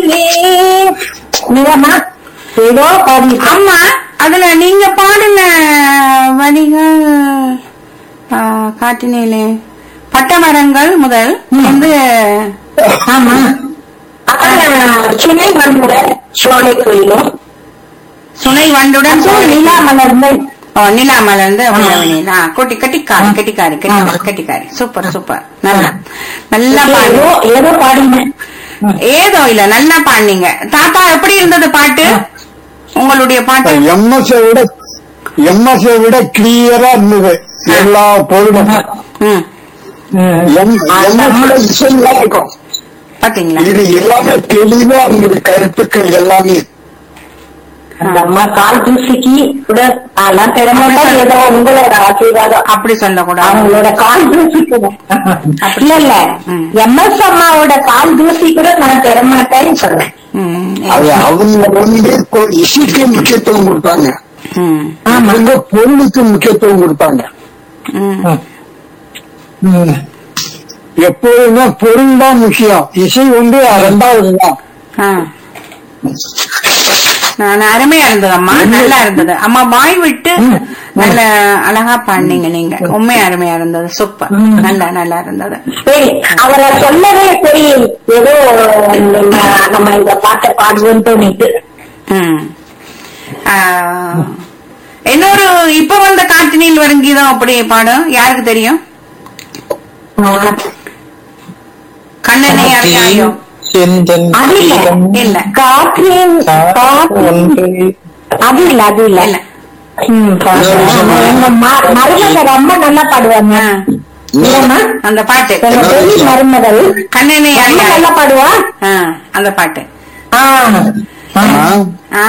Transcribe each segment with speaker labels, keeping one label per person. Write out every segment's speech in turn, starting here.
Speaker 1: காற்றிலே நீங்கம்மா ஏதோ பாடி
Speaker 2: ஆமா அதுல நீங்க பாடின வரிகள் ஆ, காட்டினேலே பட்டமரங்கள் முதல் வந்து
Speaker 1: ஆமா அப்புறம் சுனை வந்த சோலை கோயிலும்
Speaker 2: சுனை வண்டுடன்
Speaker 1: அப்புறம் நிலா மலர்ந்த
Speaker 2: ஓ நிலா மலர்ந்து அவ்வளவு ஆ கொட்டி கட்டிக்காரி கட்டிக்காரி கட்டி கட்டிக்காரி சூப்பர் சூப்பர் நல்லா நல்லா பாடு
Speaker 1: ஏதோ ஏதோ பாடினேன்
Speaker 2: ஏதோ இல்ல நல்லா பாடினீங்க தாத்தா எப்படி இருந்தது பாட்டு உங்களுடைய பாட்டு
Speaker 3: எம்எஸ் விட எம்எஸ் விட கிளியரா இருந்தது எல்லா பொருளும்
Speaker 2: ம்
Speaker 3: எம்எஸ் இசையா இருக்கும்
Speaker 2: பாத்தீங்களா
Speaker 3: இது எல்லாமே தெளிவா இருந்தது கருத்துக்கள் எல்லாமே
Speaker 1: அந்த அம்மா கால் தூசிக்கு கூட அதெல்லாம் திறமையா ஏதோ உங்களோட ஆசீர்வாதம்
Speaker 2: அப்படி சொல்லக்கூடாது
Speaker 1: அவங்களோட கால் தூசி கூட இல்ல இல்ல
Speaker 2: ம்.
Speaker 1: எம்எஸ் அம்மாவோட கால் தூசி கூட நான் பெறமாட்டேன்னு சொன்னேன்
Speaker 2: ம்,
Speaker 3: அது அவங்க வந்து கொ- இசைக்கு முக்கியத்துவம் கொடுத்தாங்க
Speaker 2: ம்,
Speaker 3: அவங்க பொருளுக்கு முக்கியத்துவம் கொடுத்தாங்க
Speaker 2: ம்.
Speaker 3: எப்போதுமே பொருள் தான் முக்கியம் இசை வந்து ரெண்டாவது தான்
Speaker 2: ஆ. நான் அருமையா இருந்தது அம்மா நல்லா இருந்தது அம்மா வாய் விட்டு நல்ல அழகா பாடினீங்க நீங்க உண்மையா அருமையா இருந்தது சூப்பர் நல்லா நல்லா இருந்தது
Speaker 1: சரி அவரை சொல்லவே சரி ஏதோ நம்ம நம்ம இந்த பாட்டை பாடுவோம்னு தோணிட்டு
Speaker 2: ம். ஆ, இன்னொரு இப்ப வந்த காற்றினில் வரும் கீதம் அப்படி பாடும் யாருக்கு தெரியும் கண்ணனை அறியாயோ
Speaker 1: அது இல்ல
Speaker 2: இல்ல
Speaker 1: காற்றின் காற்றின் அது இல்ல அது இல்ல
Speaker 2: இல்ல
Speaker 1: ம், எங்க ம- மருமக ரொம்ப நல்லா பாடுவாங்க
Speaker 2: ஆ,
Speaker 1: இல்லம்மா
Speaker 2: அந்த பாட்டு
Speaker 1: எங்க பெரிய மருமகள்
Speaker 2: கண்ணனை
Speaker 1: ரொம்ப
Speaker 2: அறியாயோ
Speaker 1: நல்லா பாடுவா
Speaker 2: ஆ, அந்த பாட்டு
Speaker 1: ஆ.
Speaker 2: ஆ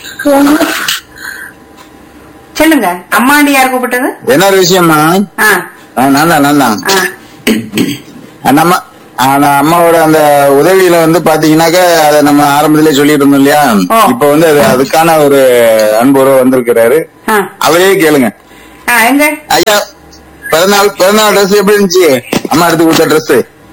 Speaker 2: சொல்லுங்க அம்மாண்டி யார் கூப்பிட்டது
Speaker 4: என்ன ஒரு விஷயமா
Speaker 2: ஆ
Speaker 4: நான் தான் நான் தான்
Speaker 2: ஆ
Speaker 4: நம்ம ஆனா அம்மாவோட அந்த உதவியில வந்து பாத்தீங்கன்னாக்க அதை நம்ம ஆரம்பத்திலே சொல்லிட்டு இருந்தோம் இல்லையா
Speaker 2: ஓ.
Speaker 4: இப்ப வந்து அது அதுக்கான ஒரு அன்புறவு வந்திருக்கிறாரு
Speaker 2: ஆ
Speaker 4: அவரே கேளுங்க
Speaker 2: ஆ எங்க
Speaker 4: ஐயா பிறநாள் பிறநாள் ட்ரெஸ் எப்படி இருந்துச்சு அம்மா எடுத்து கொடுத்த ட்ரெஸ்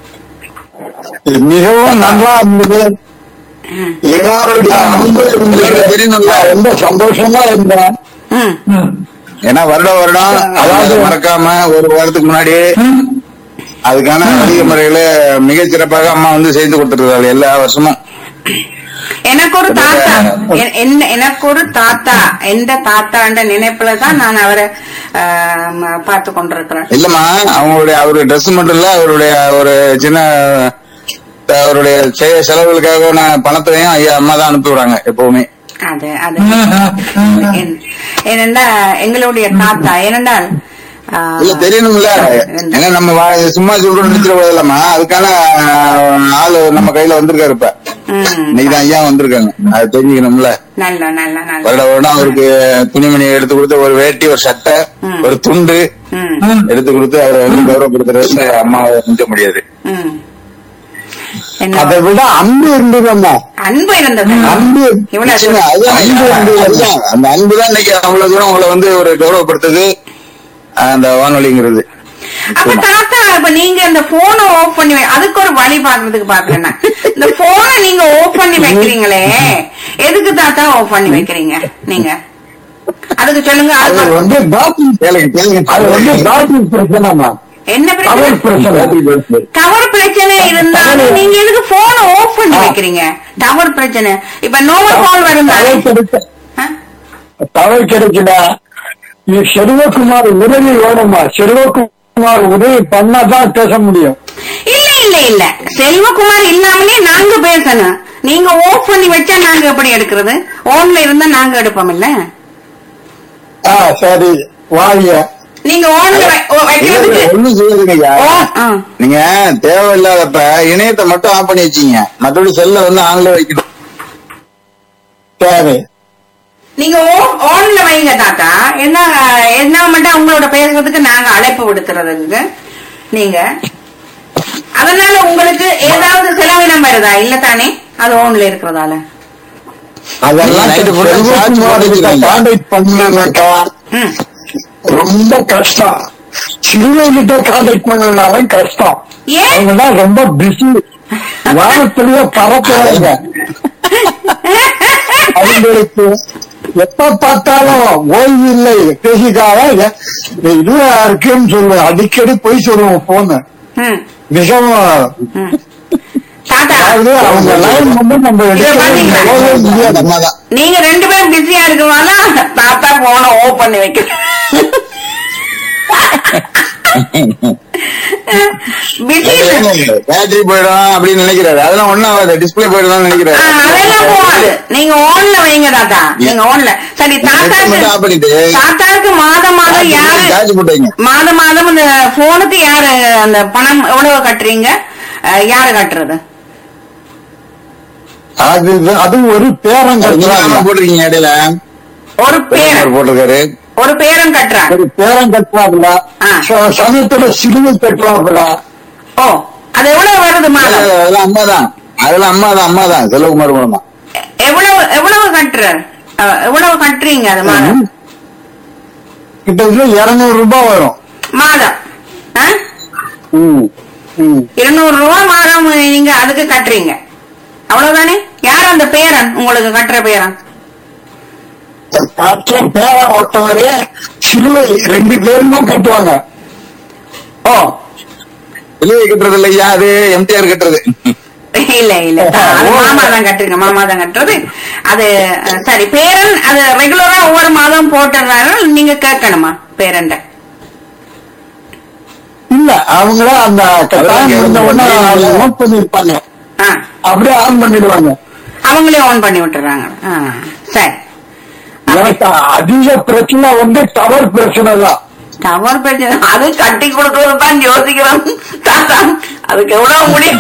Speaker 3: மிகவும் நல்லா இருந்தது
Speaker 2: ம்,
Speaker 3: எல்லாருடைய அன்பு இருந்தது.
Speaker 4: தெரியணும்ல.
Speaker 3: ரொம்ப சந்தோஷமா இருந்தேன்
Speaker 2: ம்
Speaker 4: ஏன்னா வருடம் வருடம் அதாவது மறக்காம ஒரு வாரத்துக்கு முன்னாடி அதுக்கான அதிக முறையில மிகச் சிறப்பாக அம்மா வந்து செய்து கொடுத்துருக்காங்க எல்லா வருஷமும்
Speaker 2: எனக்கு ஒரு தாத்தா எ- என்ன- எனக்கு ஒரு தாத்தா எந்த தாத்தான்ற நினைப்புல தான் நான் அவரை ஆம், பார்த்து கொண்டிருக்கிறேன்
Speaker 4: இல்லம்மா அவங்களுடைய அவருடைய Dress மட்டும் இல்ல அவருடைய ஒரு சின்ன அவருடைய செ- செலவுகளுக்காக நான் பணத்தையும் ஐயா அம்மா தான் அனுப்பி விடுறாங்க எப்பவுமே
Speaker 2: அது அது என்- ஏனென்றா எங்களுடைய தாத்தா ஏனென்றால் ஆ,
Speaker 4: இல்ல தெரியணும்ல ஏன்னா நம்ம வா- சும்மா சொல்றோம் நினைச்சிட போதில்லம்மா அதுக்கான ஆஹ், ஆளு நம்ம கையில வந்திருக்காரு இப்ப
Speaker 2: ம்,
Speaker 4: இன்னைக்குதான் ஐயா வந்திருக்காங்க அது தெரிஞ்சுக்கணும்ல
Speaker 2: நல்ல நல்ல நல்ல
Speaker 4: வருட வருடம் அவருக்கு துணிமணி எடுத்து கொடுத்து ஒரு வேட்டி ஒரு சட்டை
Speaker 2: ம்.
Speaker 4: ஒரு துண்டு
Speaker 2: ம்
Speaker 4: எடுத்து கொடுத்து அவரை வந்து கௌரவப்படுத்துறது அம்மாவை செஞ்ச முடியாது
Speaker 2: ம் என்ன
Speaker 3: அதை விட அன்பு இருந்ததம்மா
Speaker 2: அன்பு இருந்தது
Speaker 3: அன்பு
Speaker 2: இவ்வளவு
Speaker 4: நிச்சயமா, அதுதான்
Speaker 3: அன்பு வந்து
Speaker 4: அதுதான். அந்த அன்பு தான் இன்னைக்கு அவ்வளவு தூரம் உங்களை வந்து ஒரு கௌரவப்படுத்துது அந்த வானொலிங்கிறது
Speaker 2: அப்ப தாத்தா இப்ப நீங்க இந்த போன ஆஃப் பண்ணி வை- அதுக்கு ஒரு வழி பாக்குறதுக்கு பாக்குறேன் நான். இந்த போனை நீங்க ஆஃப் பண்ணி வைக்கிறீங்களே எதுக்கு தாத்தா ஆஃப் பண்ணி வைக்கிறீங்க நீங்க அதுக்கு சொல்லுங்க
Speaker 3: அது
Speaker 2: அது
Speaker 3: வந்து டாக்டர்
Speaker 4: கேளுங்க கேளுங்க
Speaker 3: அது வந்து டாக்டர் பிரச்சனைமா
Speaker 2: என்ன
Speaker 3: அவர்
Speaker 2: பிரச்சனை
Speaker 3: பிரச்சனை
Speaker 2: டவர் பிரச்சனை இருந்தாலும் நீங்க எதுக்கு போனை ஆஃப் பண்ணி வைக்கிறீங்க டவர் பிரச்சனை இப்ப நோவல் கால் வரும் தானே?
Speaker 3: டவர் கிடைக்க
Speaker 2: ஆ?
Speaker 3: டவர் கிடைக்கல இது செல்வகுமார் உதவி வேணுமா செல்வகுமார் உதவி பண்ணாதான் பேச முடியும்
Speaker 2: இல்ல இல்ல இல்ல செல்வகுமார் இல்லாமலே நாங்க பேசணும் நீங்க ஆஃப் பண்ணி வச்சா நாங்க எப்படி எடுக்கிறது ஓன்ல இருந்தா நாங்க எடுப்போம் இல்ல
Speaker 3: ஆ சரி வாங்க
Speaker 2: நீங்க ஓன்ல வைக்கிறதுக்கு
Speaker 4: ஒண்ணும் செய்யுதுங்க ஐயா
Speaker 2: ஆ.
Speaker 4: நீங்க தேவையில்லாதப்ப இணையத்தை மட்டும் ஆஃப் பண்ணி வச்சீங்க மற்றபடி செல்ல வந்து ஆன்ல வைக்கணும்
Speaker 3: சரி
Speaker 2: நீங்க ஓன்ல வைங்க தாத்தா என்ன என்ன மட்டும் உங்களோட பேசுறதுக்கு நாங்க அழைப்பு விடுத்துறதுக்கு நீங்க அதனால உங்களுக்கு ஏதாவது செலவினம் வருதா இல்ல தானே அது ஓன்ல இருக்கிறதால
Speaker 3: அதெல்லாம்
Speaker 4: Night full ஆ charge
Speaker 3: செல்வகுமார் கிட்ட
Speaker 4: போட்டுக்கிறீங்க.
Speaker 3: கான்டாக்ட் பண்ணாக்கா
Speaker 2: ம்
Speaker 3: ரொம்ப கஷ்டம் சிறுவை கிட்ட கான்டாக்ட் பண்ணனாலும் கஷ்டம்
Speaker 2: ஏன்
Speaker 3: அவங்க தான் ரொம்ப பிஸி வானத்திலேயே பறக்கிறாங்க அவங்களுக்கு எப்ப பார்த்தாலும் ஓய்வு இல்லை பேசிக்காக இதுவா இருக்குன்னு சொல்லுவேன் அடிக்கடி போய் சொல்லுவோம் போன
Speaker 2: ம்,
Speaker 3: மிகவும்
Speaker 2: ம். தாத்தா
Speaker 3: அதாவது அவங்க லைன் வந்து நம்ம
Speaker 2: இதை பாத்தீங்களா?
Speaker 3: எடுக்கவே முடியாது
Speaker 4: அம்மாதான்
Speaker 2: நீங்க ரெண்டு பேரும் பிஸியா இருக்குமானா தாத்தா போன ஓ பண்ணி வைக்க பிஸி
Speaker 4: பேட்டரி போயிடும் அப்படின்னு நினைக்கிறாரு அதெல்லாம் ஒண்ணும் ஆகாது டிஸ்பிளே போயிடும் நினைக்கிறாரு
Speaker 2: அதெல்லாம் போகாது நீங்க ஓன்ல வைங்க தாத்தா நீங்க ஓன்ல சரி
Speaker 4: நெட்டை மட்டும் ஆஃப்
Speaker 2: தாத்தாக்கு
Speaker 4: பண்ணிட்டு
Speaker 2: தாத்தாக்கு மாதம் மாதம் யாரு
Speaker 4: சார்ஜ் போட்டு வைங்க
Speaker 2: மாதம் மாதம் இந்த போனுக்கு யாரு அந்த பணம் எவ்வளவு கட்டுறீங்க அஹ், யாரு கட்டுறது
Speaker 3: அது அது ஒரு பேரம்
Speaker 4: நீங்க
Speaker 3: கட்டுறாங்க
Speaker 4: போட்டிருக்கீங்க இடையில
Speaker 2: ஒரு பேரன்
Speaker 4: போட்டிருக்காரு
Speaker 2: ஒரு பேரன் கட்டுறாங்க
Speaker 3: ஒரு பேரம் கட்டுறாங்களா
Speaker 2: ஆ.
Speaker 3: சமயத்துல சிலுவை கட்டுறாங்களா
Speaker 2: ஓ அது எவ்வளவு வருது மாதம்
Speaker 4: அதெல்லாம் அம்மா தான் அதெல்லாம் அம்மா தான் அம்மா தான் செல்வகுமார் மூலமா
Speaker 2: எ- எவ்வளவு எவ்வளவு கட்டுற அஹ், எவ்வளவு கட்டுறீங்க அது மாதம்
Speaker 3: கிட்டத்தட்ட இருநூறு ரூபாய் வரும்
Speaker 2: மாதம் ஆ?
Speaker 3: ம், ம்.
Speaker 2: இருநூறு ரூபா மாதம் நீங்க அதுக்கு கட்டுறீங்க அவ்வளவுதானே யார் அந்த பேரன் உங்களுக்கு கட்டுற பேரன்
Speaker 3: காற்று பேரம் ஒருத்தவரே சிலுவை ரெண்டு பேருமே கட்டுவாங்க
Speaker 2: ஓ
Speaker 4: வெளியே கட்டுறது இல்லையா அது எம்டிஆர் கட்டுறது
Speaker 2: இல்ல இல்ல அது மாமா தான் கட்டுங்க மாமா தான் கட்டுறது அது அஹ், சரி பேரன் அது ரெகுலரா ஒவ்வொரு மாதம் போட்டுறாரு நீங்க கேட்கணுமா பேரண்ட
Speaker 3: இல்ல அவங்கள அந்த டைம் இருந்த உடனே ஆன் பண்ணிருப்பாங்க
Speaker 2: ஆ
Speaker 3: அப்படியே ஆன் பண்ணிடுவாங்க
Speaker 2: அவங்களே ஆன் பண்ணி விட்டுறாங்க ஆ, சரி
Speaker 3: எனக்கு அதிக பிரச்சனை வந்து டவர் பிரச்சனை தான்
Speaker 2: டவர் பிரச்சனை அது கட்டி கொடுக்கறது தான் யோசிக்கிறோம் தாத்தா அதுக்கு எவ்வளவு முடியும்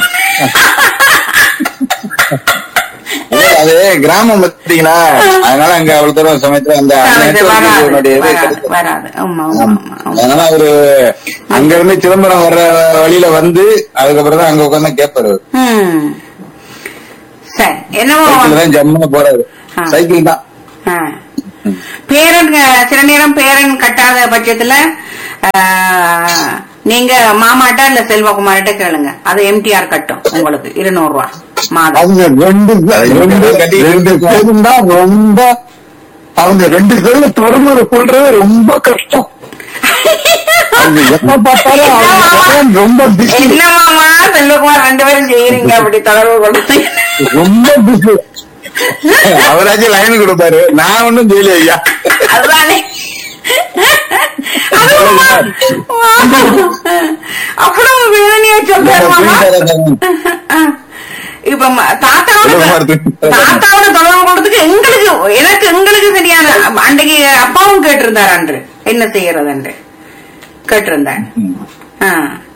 Speaker 4: இல்ல, அது கிராமம் பாத்தீங்களா அதனால அங்க அவ்வளவு தூரம் சமயத்துல அந்த
Speaker 2: அது வராது
Speaker 4: network இது
Speaker 2: வராது
Speaker 4: கிடைக்கும்.
Speaker 2: வராது ஆமா ஆமா ஆமா, ஆமா
Speaker 4: அதனால அவரு அங்க இருந்து சிதம்பரம் வர்ற வழியில வந்து அதுக்கப்புறம் தான் அங்க உட்காந்து கேட்பாரு அவரு.
Speaker 2: ம். சரி என்னவோ
Speaker 4: சைக்கிள் தான் ஜம்முன்னு போறாரு
Speaker 2: ஆ.
Speaker 4: சைக்கிள் தான்
Speaker 2: ஆ. பேரன் அஹ், சில நேரம் பேரன் கட்டாத பட்சத்துல அஹ், நீங்க மாமாட்ட இல்ல செல்வகுமார்கிட்ட கேளுங்க அது எம்டிஆர் கட்டும் உங்களுக்கு இருநூறு ரூபா மாதம்
Speaker 3: அவங்க ரெண்டு பேர் ரெண்டு
Speaker 4: கட்டி
Speaker 3: ரெண்டு பேரும் தான் ரொம்ப அவங்க ரெண்டு பேர்ல தொடர்பு கொள்றது ரொம்ப கஷ்டம் அவங்க எப்ப பார்த்தாலும் அவங்க phone ரொம்ப பிஸி
Speaker 2: என்ன மாமா செல்வகுமார் ரெண்டு பேரும் செய்யறீங்க அப்படி தொடர்பு கொண்டு
Speaker 3: ரொம்ப பிஸி
Speaker 4: அவராச்சும் லைன் கொடுப்பாரு நான் ஒண்ணும் செய்யல ஐயா
Speaker 2: அதுதானே அதுவா? அவ்வளவு வேதனையா சொல்றாரு மாமா இப்ப ம- தாத்தாவோட
Speaker 4: செல்வகுமார் தூக்கி-
Speaker 2: தாத்தாவோட தொடர்பு கொண்டதுக்கு எங்களுக்கு எனக்கு எங்களுக்கு சரியான அன்றைக்கு அப்பாவும் கேட்டிருந்தார் அன்று என்ன செய்யறது அன்று கேட்டிருந்தார் ஆ.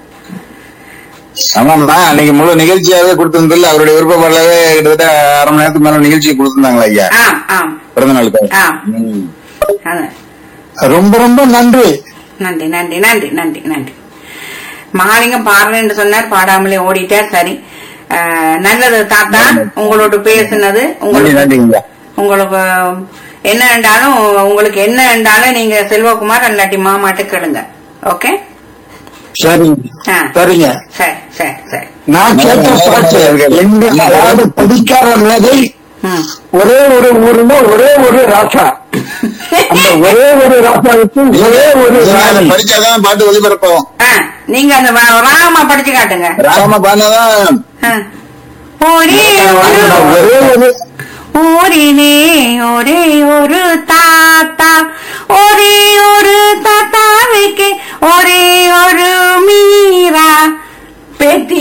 Speaker 4: ஆமாம்மா அன்னைக்கு முழு நிகழ்ச்சியாவே கொடுத்திருந்ததுல அவருடைய விருப்பப்படவே கிட்டத்தட்ட அரை மணி நேரத்துக்கு மேல நிகழ்ச்சி கொடுத்திருந்தாங்களா ஐயா
Speaker 2: ஆம் ஆம்
Speaker 4: பிறந்த நாளுக்கு
Speaker 2: ஆம்
Speaker 4: ம்.
Speaker 2: அதான்.
Speaker 3: ரொம்ப ரொம்ப நன்றி
Speaker 2: நன்றி நன்றி நன்றி நன்றி நன்றி மகாலிங்கம் பாடுறேன்னு சொன்னார் பாடாமலே ஓடிட்டார் சரி அஹ், நல்லது தாத்தா உங்களோட பேசுனது
Speaker 4: நன்றி
Speaker 2: உங்களுக்கு
Speaker 4: நன்றிங்க ஐயா
Speaker 2: உங்களுக்கு என்ன வேண்டாலும் உங்களுக்கு என்ன வேண்டாலும் நீங்க செல்வகுமார் அல்லாட்டி மாமாட்ட கேளுங்க ஓகே
Speaker 3: சரிங்க
Speaker 2: ஆ.
Speaker 3: சரிங்க
Speaker 2: சரி சரி சரி
Speaker 3: நான் கேட்ட பாட்டு எங்க அதாவது படிக்காத மேதை
Speaker 2: ம்.
Speaker 3: ஒரே ஒரு ஊர்ல ஒரே ஒரு ராசா அந்த ஒரே ஒரு ராசாவுக்கு ஒரே ஒரு
Speaker 4: நீங்க அதை
Speaker 3: ராணி
Speaker 4: படிச்சாதான் பாட்டு ஒளிபரப்போம்
Speaker 2: ஆ, நீங்க அந்த வ- ராகமா படிச்சு காட்டுங்க
Speaker 4: ராம பாடினாதான்
Speaker 2: ஆ. ஒரே ஒரு
Speaker 3: ஒரே ஒரு
Speaker 2: ஊரிலே ஒரே ஒரு தாத்தா ஒரே ஒரு தாத்தாவுக்கு ஒரே ஒரு மீரா பேத்தி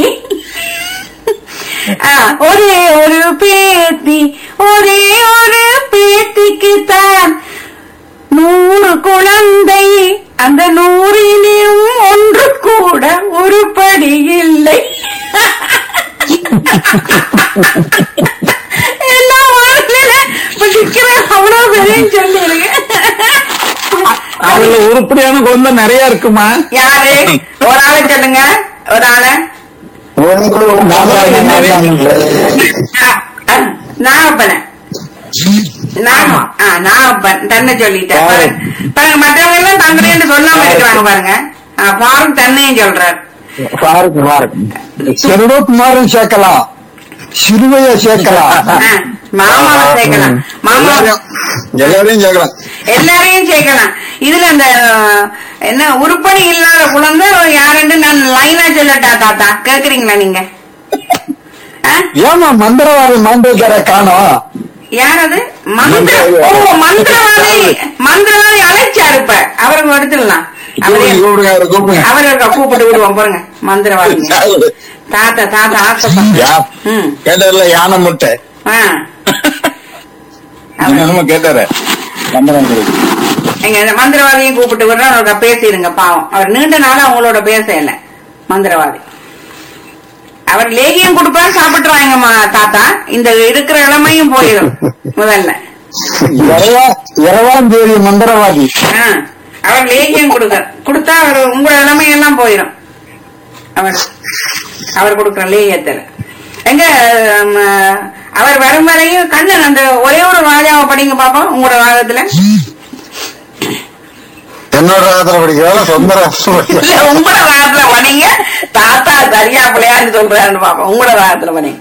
Speaker 2: ஆ, ஒரே ஒரு பேத்தி ஒரே ஒரு பேத்திக்கு தான் நூறு குழந்தை அந்த நூறிலும் ஒன்று கூட உருப்படி இல்லை எல்லாம் வாழ்க்கையில படிக்கிறேன் அவ்வளவு பெரிய சொல்லிருங்க
Speaker 3: அதுல உருப்படியான குழந்தை நிறைய இருக்குமா
Speaker 2: யாரு ஒரு ஆளை சொல்லுங்க ஒரு ஆளை நாகப்பன நாகம் ஆ நாகப்பன் தன்னை சொல்லிட்டேன் பாருங்க பாருங்க மற்றவங்க எல்லாம் தங்களையும் சொல்லாம இருக்கிறாங்க பாருங்க ஆ, பாருங்க தன்னையும் சொல்றாரு
Speaker 3: பாருங்க பாருங்க செல்வகுமாரும் சேர்க்கலாம் சிறுவைய சேர்க்கலாம்
Speaker 2: ஆ, மாமாவை சேர்க்கலாம் மாமா
Speaker 4: எல்லாரையும் எல்லாரையும் கேட்கலாம்
Speaker 2: எல்லாரையும் சேர்க்கலாம் இதுல அந்த அஹ், என்ன உருப்படி இல்லாத குழந்தை யாருன்னு நான் லைனா சொல்லட்டா தாத்தா கேக்குறீங்களா நீங்க ஆ?
Speaker 3: ஏமா மந்திரவாதி மாண்டேக்கர காணோம்
Speaker 2: யார் அது மந்திர ஓ மந்திரவாதி மந்திரவாதி அழைச்சாரு இப்ப அவருக்கு எடுத்துடலாம் அவரே
Speaker 4: கூப்பிடுங்க அவரை கூப்பிடுங்க
Speaker 2: அவர் இருக்க கூப்பிட்டு விடுவோம் பாருங்க மந்திரவாதி
Speaker 4: யாரு?
Speaker 2: தாத்தா தாத்தா ஆசைப்பட்ட
Speaker 4: யா-
Speaker 2: ம்
Speaker 4: கேட்டார்ல யானை முட்டை
Speaker 2: ஆ அவர்
Speaker 4: என்னமோ கேட்டாரு சம்பளம் கொடுக்கு.
Speaker 2: எங்க இந்த மந்திரவாதியும் கூப்பிட்டு விடுறோம் அவரோட பேசிடுங்க பாவம் அவர் நீண்ட நாளா அவங்களோட பேச இல்ல மந்திரவாதி அவர் லேகியம் கொடுப்பா சாப்பிட்டுருவாங்கம்மா தாத்தா இந்த இருக்கிற இளமையும் போயிடும் முதல்ல
Speaker 3: இரவா இரவாம் தேதி மந்திரவாதி
Speaker 2: ஆ, அவர் லேகியம் கொடுக்க கொடுத்தா அவர் உங்களோட இளமையெல்லாம் போயிடும் அவர் அவர் கொடுக்குற லேகியத்துல எங்க ம், அவர் வரும் வரையும் கண்ணன் அந்த ஒரே ஒரு ராஜாவை படிங்க பாப்போம் உங்களோட ராகத்துல
Speaker 3: என்னோட ராத்திர படிக்கிறதா சொந்த ராத்திர
Speaker 2: இல்ல உங்களோட ராகத்துல படிங்க தாத்தா சரியா பிள்ளையான்னு சொல்றாருன்னு பாப்போம் உங்களோட ராகத்துல படிங்க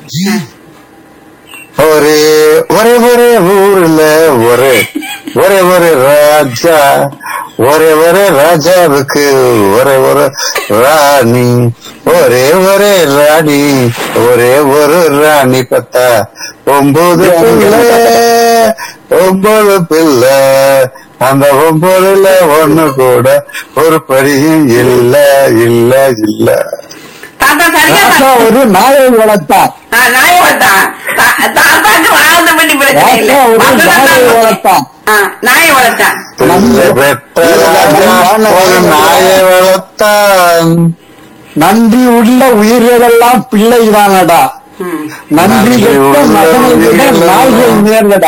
Speaker 3: ஒரே ஒரே ஒரே ஊர்ல ஒரே ஒரே ஒரே ராஜா ஒரே ஒரே ராஜாவுக்கு ஒரே ஒரு ராணி ஒரே ஒரே ராணி ஒரே ஒரு ராணி பத்தா ஒன்பது பிள்ளை ஒன்பது பிள்ளை அந்த ஒன்பதுல ஒண்ணு கூட ஒரு படியும் இல்ல இல்ல இல்ல
Speaker 2: தாத்தா சரியா
Speaker 3: ராஜா ஒரு நாயை வளர்த்தான்
Speaker 2: ஆ, நாய் வளர்த்தான் தா- தாத்தாக்கு ராகத்தை பற்றி பிரச்சனை இல்ல
Speaker 3: ராஜா ஒரு
Speaker 2: மதுரை
Speaker 3: நாயை
Speaker 2: தான்
Speaker 3: வளர்த்தான்
Speaker 2: ஆ, நாயை வளர்த்தான்
Speaker 3: பிள்ளை பெற்ற ராஜா ஒரு நாயை வளர்த்தான் நன்றி உள்ள உயிர்களெல்லாம் பிள்ளைதானடா
Speaker 2: ம்.
Speaker 3: நன்றி கெட்ட மகனை விட நாய்கள் மேலடா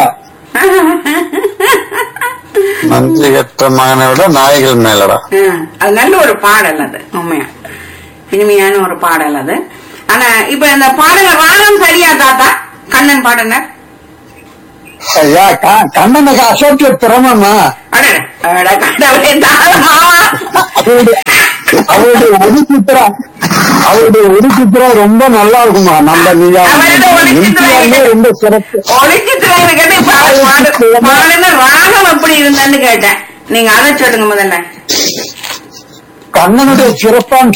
Speaker 3: நன்றி கெட்ட மகனை விட நாய்கள் மேலடா
Speaker 2: ஆ, அது நல்ல ஒரு பாடல் அது உண்மையா இனிமையான ஒரு பாடல் அது ஆனா இப்ப இந்த பாடல ராகம் சரியா தாத்தா கண்ணன் பாடினார்
Speaker 3: ஐயா க- கண்ணனுக்கு அசோக்கிய திறமமா
Speaker 2: அடடே, அட கடவுளே, தாத்தா மாமா.
Speaker 3: அவருடைய அவருடைய ஒரு சித்திரம் அவருடைய ஒரு சித்திரம் ரொம்ப நல்லா இருக்குமா நம்ம நீங்க
Speaker 2: அவருடைய ஒரு சித்திரம்
Speaker 3: இந்தியாவிலே ரொம்ப சிறப்பு
Speaker 2: ஒளிச்சித்திரம் இருக்கட்டும், இப்ப அவர் பாடு- பாடுன ராகம் எப்படி இருந்தன்னு கேட்டேன் நீங்க அதை சொல்லுங்க முதல்ல
Speaker 3: கண்ணனுடைய சிறப்பான